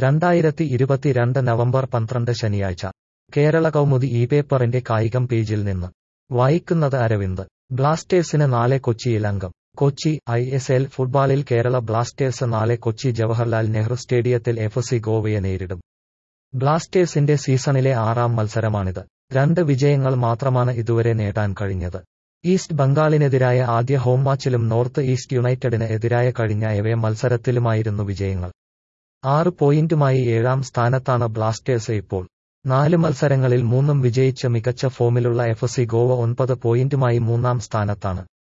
രണ്ടായിരത്തി ഇരുപത്തിരണ്ട് നവംബർ പന്ത്രണ്ട് ശനിയാഴ്ച കേരള കൗമുദി ഈ പേപ്പറിന്റെ കായികം പേജിൽ നിന്ന് വായിക്കുന്നത് അരവിന്ദ് ബ്ലാസ്റ്റേഴ്സിന് നാളെ കൊച്ചിയിൽ അംഗം കൊച്ചി ഐ എസ് എൽ ഫുട്ബോളിൽ കേരള ബ്ലാസ്റ്റേഴ്സ് നാളെ കൊച്ചി ജവഹർലാൽ നെഹ്റു സ്റ്റേഡിയത്തിൽ എഫ് സി ഗോവയെ നേരിടും ബ്ലാസ്റ്റേഴ്സിന്റെ സീസണിലെ ആറാം മത്സരമാണിത് രണ്ട് വിജയങ്ങൾ മാത്രമാണ് ഇതുവരെ നേടാൻ കഴിഞ്ഞത് ഈസ്റ്റ് ബംഗാളിനെതിരായ ആദ്യ ഹോം മാച്ചിലും നോർത്ത് ഈസ്റ്റ് യുണൈറ്റഡിന് എതിരായ കഴിഞ്ഞ എവേ മത്സരത്തിലുമായിരുന്നു വിജയങ്ങൾ ആറ് പോയിന്റുമായി ഏഴാം സ്ഥാനത്താണ് ബ്ലാസ്റ്റേഴ്സ് ഇപ്പോൾ നാല് മത്സരങ്ങളിൽ മൂന്നും വിജയിച്ച് മികച്ച ഫോമിലുള്ള എഫ് സി ഗോവ ഒൻപത് പോയിന്റുമായി മൂന്നാം സ്ഥാനത്താണ്